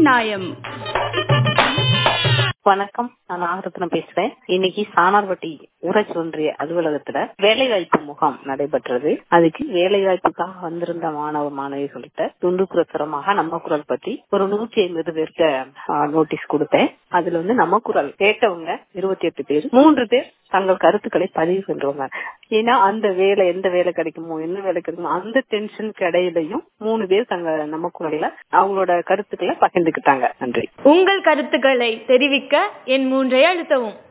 நியாயம் வணக்கம் நான் நாகரத்னம் பேசுறேன் இன்னைக்கு சானார்பட்டி ஊராட்சி ஒன்றிய அலுவலகத்துல வேலைவாய்ப்பு முகாம் நடைபெற்றது அதுக்கு வேலைவாய்ப்புக்காக வந்திருந்த மாணவ மாணவிகள்கிட்ட துண்டு பிரசுரமாக நம்ம குரல் பத்தி ஒரு நூற்றி ஐம்பது பேர்கிட்ட நோட்டீஸ் கொடுத்தேன் அதுல வந்து நம்ம குரல் கேட்டவங்க இருபத்தி எட்டு பேர் மூன்று பேர் தங்கள் கருத்துக்களை பதிவு சென்றவங்க ஏன்னா அந்த வேலை எந்த வேலை கிடைக்குமோ என்ன வேலை கிடைக்குமோ அந்த டென்ஷனுக்கு இடையிலையும் மூணு பேர் தங்க நம்ம குரல்ல அவங்களோட கருத்துக்களை பகிர்ந்துக்கிட்டாங்க நன்றி உங்கள் கருத்துக்களை தெரிவிக்க என் மூன்றை அழுத்தவும்